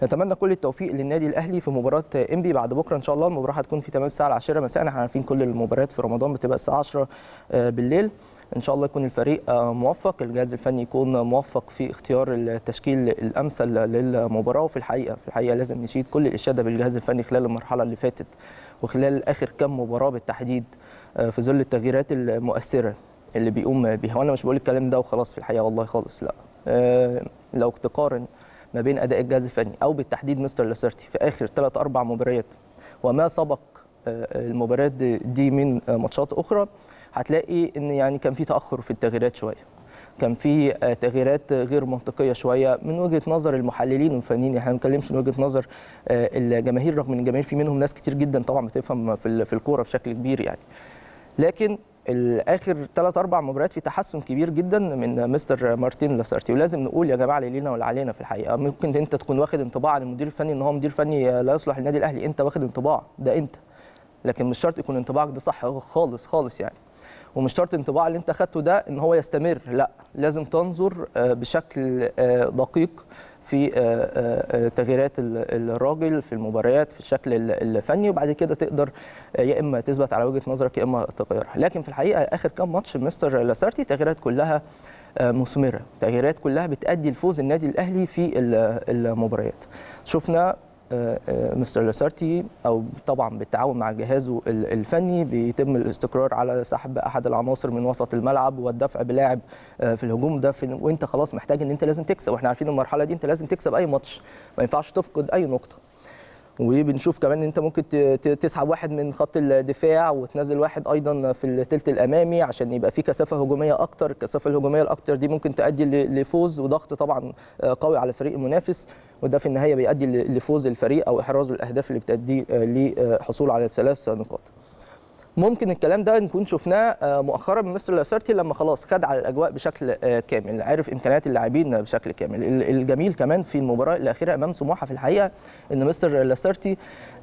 نتمنى كل التوفيق للنادي الاهلي في مباراه انبي بعد بكره ان شاء الله المباراه هتكون في تمام الساعه 10 مساء احنا عارفين كل المباريات في رمضان بتبقى الساعه 10 بالليل ان شاء الله يكون الفريق موفق الجهاز الفني يكون موفق في اختيار التشكيل الامثل للمباراه وفي الحقيقه في الحقيقه لازم نشيد كل الاشاده بالجهاز الفني خلال المرحله اللي فاتت وخلال اخر كام مباراه بالتحديد في ظل التغييرات المؤثره اللي بيقوم بيها وانا مش بقول الكلام ده وخلاص في الحقيقه والله خالص لا لو تقارن ما بين اداء الجهاز الفني او بالتحديد مستر لاسارتي في اخر ثلاث اربع مباريات وما سبق المباريات دي من ماتشات اخرى هتلاقي ان يعني كان في تاخر في التغييرات شويه كان في تغييرات غير منطقيه شويه من وجهه نظر المحللين والفنيين احنا ما بنتكلمش من وجهه نظر الجماهير رغم ان الجماهير في منهم ناس كتير جدا طبعا بتفهم في الكوره بشكل كبير يعني لكن الاخر ثلاث اربع مباريات في تحسن كبير جدا من مستر مارتين لاسارتي ولازم نقول يا جماعه لينا ولا علينا في الحقيقه ممكن انت تكون واخد انطباع عن المدير الفني ان هو مدير فني لا يصلح النادي الاهلي انت واخد انطباع ده انت لكن مش شرط يكون انطباعك ده صح خالص خالص يعني ومش شرط الانطباع اللي انت خدته ده ان هو يستمر لا لازم تنظر بشكل دقيق في تغييرات الراجل في المباريات في الشكل الفني وبعد كده تقدر يا اما تثبت على وجهه نظرك يا اما تغيرها لكن في الحقيقه اخر كام ماتش مستر لاسارتي تغييرات كلها مثمره تغييرات كلها بتادي لفوز النادي الاهلي في المباريات شفنا مستر لاسارتي او طبعا بالتعاون مع جهازه الفني بيتم الاستقرار على سحب احد العناصر من وسط الملعب والدفع بلاعب في الهجوم ده في وانت خلاص محتاج ان انت لازم تكسب واحنا عارفين المرحله دي انت لازم تكسب اي ماتش ما ينفعش تفقد اي نقطه وبنشوف كمان ان انت ممكن تسحب واحد من خط الدفاع وتنزل واحد ايضا في الثلث الامامي عشان يبقى في كثافه هجوميه اكتر الكثافه الهجوميه الاكتر دي ممكن تؤدي لفوز وضغط طبعا قوي على الفريق المنافس وده في النهايه بيؤدي لفوز الفريق او احراز الاهداف اللي بتؤدي للحصول على ثلاث نقاط ممكن الكلام ده نكون شفناه مؤخرا من مستر لاسارتي لما خلاص خد على الاجواء بشكل كامل عرف امكانيات اللاعبين بشكل كامل الجميل كمان في المباراه الاخيره امام سموحه في الحقيقه ان مستر لاسارتي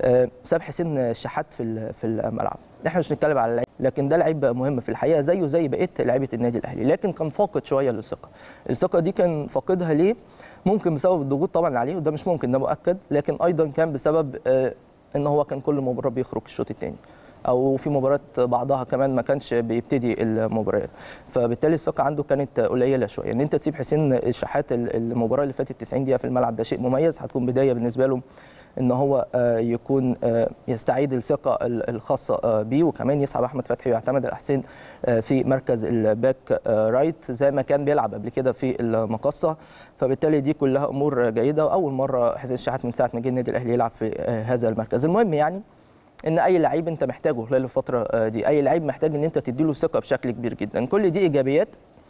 ساب حسين الشحات في في الملعب احنا مش بنتكلم على اللعيب لكن ده لعيب مهم في الحقيقه زيه زي بقيه لعيبه النادي الاهلي لكن كان فاقد شويه للثقه الثقه دي كان فاقدها ليه ممكن بسبب الضغوط طبعا عليه وده مش ممكن ده مؤكد لكن ايضا كان بسبب ان هو كان كل مباراه بيخرج الشوط الثاني او في مباريات بعضها كمان ما كانش بيبتدي المباريات فبالتالي الثقه عنده كانت قليله شويه ان انت تسيب حسين الشحات المباراه اللي فاتت 90 دقيقه في الملعب ده شيء مميز هتكون بدايه بالنسبه له ان هو يكون يستعيد الثقه الخاصه بيه وكمان يسحب احمد فتحي ويعتمد الحسين في مركز الباك رايت زي ما كان بيلعب قبل كده في المقصه فبالتالي دي كلها امور جيده واول مره حسين الشحات من ساعه ما جه النادي الاهلي يلعب في هذا المركز المهم يعني ان اي لعيب انت محتاجه خلال الفتره دي اي لعيب محتاج ان انت تديله ثقه بشكل كبير جدا كل دي ايجابيات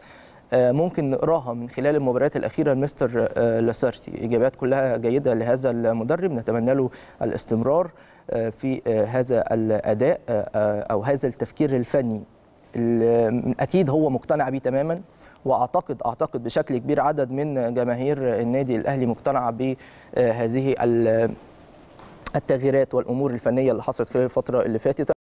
ممكن نقراها من خلال المباريات الاخيره لمستر لاسارتي ايجابيات كلها جيده لهذا المدرب نتمنى له الاستمرار في هذا الاداء او هذا التفكير الفني اكيد هو مقتنع بيه تماما واعتقد اعتقد بشكل كبير عدد من جماهير النادي الاهلي مقتنعه بهذه التغييرات والامور الفنيه اللي حصلت خلال الفتره اللي فاتت